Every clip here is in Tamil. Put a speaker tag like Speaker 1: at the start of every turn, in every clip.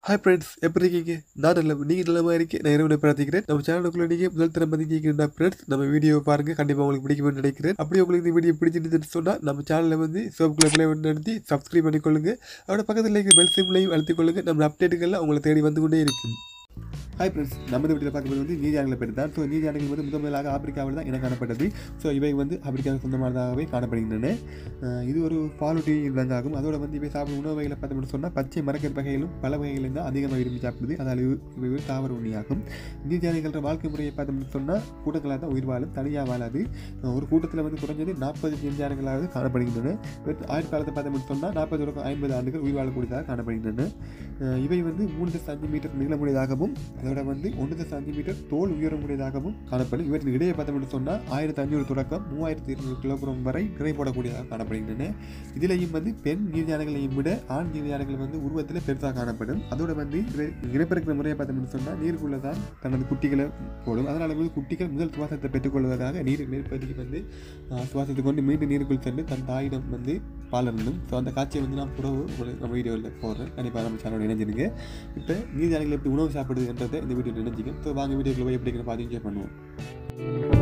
Speaker 1: ஹாய் ஃப்ரெண்ட்ஸ் எப்படி இருக்கீங்க நான் நல்ல நீங்கள் நல்ல இருக்கேன் நான் இரவு பிரார்த்திக்கிறேன் நம்ம சேனலுக்குள்ள நீங்கள் முதல் தரம் பதிக்கிறா ஃப்ரெண்ட்ஸ் நம்ம வீடியோ பாருங்க கண்டிப்பாக உங்களுக்கு பிடிக்கும்னு நினைக்கிறேன் அப்படி உங்களுக்கு இந்த வீடியோ பிடிச்சிருந்துன்னு சொன்னால் நம்ம சேனலில் வந்து சோப்புக்குள்ள பிளே நடத்தி சப்ஸ்கிரைப் பண்ணிக்கொள்ளுங்க அதோட பக்கத்தில் இருக்க பெல் சிம்லையும் அழுத்திக் கொள்ளுங்க நம்ம அப்டேட்டுகள்லாம் உங்களை தேடி வந்து கொண்டே இருக்கும் ஹாய் ஃப்ரெண்ட்ஸ் நம்ம இந்த வீட்டில் பார்க்கும்போது வந்து நீதியானங்களை பற்றி தான் ஸோ நீதியானங்கள் வந்து முதன் முதலாக ஆப்பிரிக்காவில் தான் இன காணப்பட்டது ஸோ இவை வந்து ஆப்பிரிக்காவுக்கு சொந்தமானதாகவே காணப்படுகின்றன அஹ் இது ஒரு பாலூட்டி விலங்காகும் அதோட வந்து இவை சாப்பிடும் உணவு வகைகளை பார்த்தோம்னு சொன்னால் பச்சை மரக்கறி வகைகளும் பல வகைகளும் தான் அதிகமாக விரும்பி சாப்பிடுது அதால் இவை இவை ஒரு தாவர உண்ணியாகும் நீதியானங்கள வாழ்க்கை முறையை பார்த்தோம்னு சொன்னால் கூட்டங்களாக தான் உயிர் வாழும் தனியாக வாழாது அஹ் ஒரு கூட்டத்தில் வந்து குறைஞ்சது நாற்பது நீதியானங்களாவது காணப்படுகின்றன இவற்றை ஆயுள் காலத்தை பார்த்தோம்னு சொன்னால் நாற்பது தொடக்கம் ஐம்பது ஆண்டுகள் உயிர் வாழக்கூடியதாக காணப்படுகின்றன அஹ் இவை வந்து மூணு தசம் அஞ்சு மீட்டர் நீளமுடையதாகவும் அதோட வந்து ஒன்று தசம் அஞ்சு மீட்டர் தோல் உயரமுடையதாகவும் காணப்படும் இவற்றின் இடையே பார்த்தோம்னு சொன்னால் ஆயிரத்தி அஞ்சூறு தொடக்கம் மூவாயிரத்தி இருநூறு கிலோகிராம் வரை நிறை போடக்கூடியதாக காணப்படுகின்றன இதிலையும் வந்து பெண் நீர்யானைகளையும் விட ஆண் நீர்யானைகள் வந்து உருவத்தில் பெருசாக காணப்படும் அதோட வந்து இவை இனப்பெருக்கிற முறையை பார்த்தோம்னு சொன்னால் நீருக்குள்ளே தான் தனது குட்டிகளை போடும் அதனால் வந்து குட்டிகள் முதல் சுவாசத்தை பெற்றுக்கொள்வதற்காக நீர் மேற்பகுதிக்கு வந்து ஆஹ், சுவாசத்தை கொண்டு மீண்டும் நீருக்குள் சென்று தன் தாயிடம் வந்து பாலனும் ஸோ அந்த காட்சியை வந்து நான் புறவு உங்களுக்கு நம்ம வீடியோவில் போடுறேன் கண்டிப்பாக நம்ம சேனலோட இணைஞ்சிருங்க இப்போ நீர்யானைகள் எப்படி உணவு சாப்பிடுதுன்றதை இந்த வீடியோ நினைச்சிங்க ஸோ வாங்க வீடியோக்குள்ள போய் எப்படி பார்த்து என்ஜாய் பண்ணுவோம்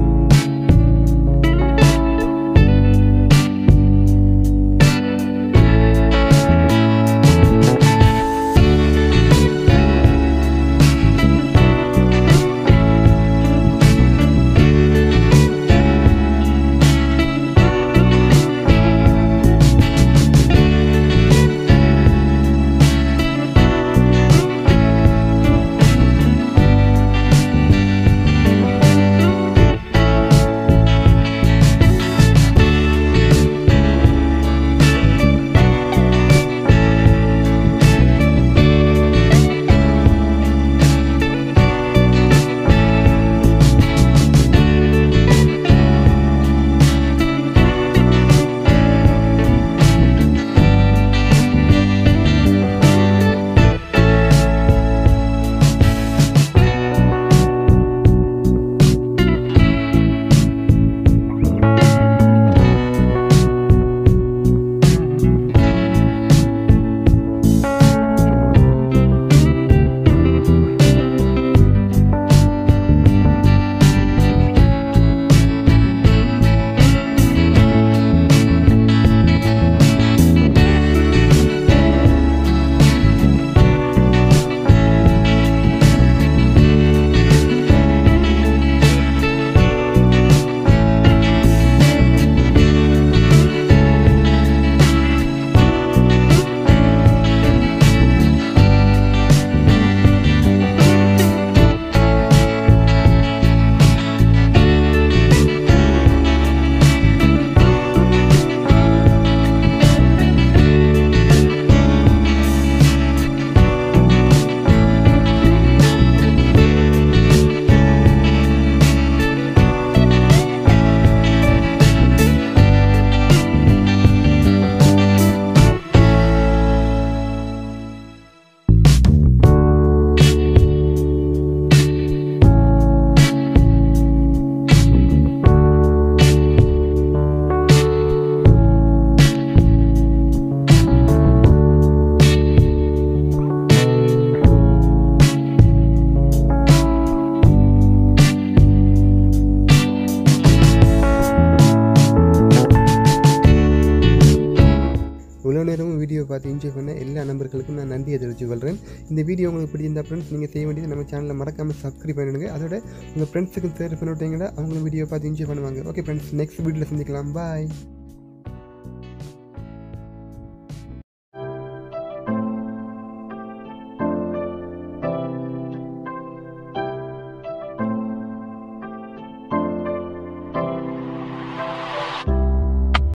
Speaker 2: இவ்வளோ நேரமும் வீடியோ பார்த்து என்ஜாய் பண்ண எல்லா நண்பர்களுக்கும் நான் நன்றியை தெரிவித்துக் கொள்கிறேன் இந்த வீடியோ உங்களுக்கு பிடிச்சிருந்தா ஃப்ரெண்ட்ஸ் நீங்கள் செய்ய வேண்டியது நம்ம சேனலை மறக்காமல் சப்ஸ்கிரைப் பண்ணிடுங்க அதோட உங்கள் ஃப்ரெண்ட்ஸுக்கும் ஷேர் பண்ணி விட்டீங்கன்னா அவங்களும் வீடியோ பார்த்து என்ஜாய் பண்ணுவாங்க ஓகே ஃப்ரெண்ட்ஸ் நெக்ஸ்ட் வீடியோவில் சந்திக்கலாம் பாய்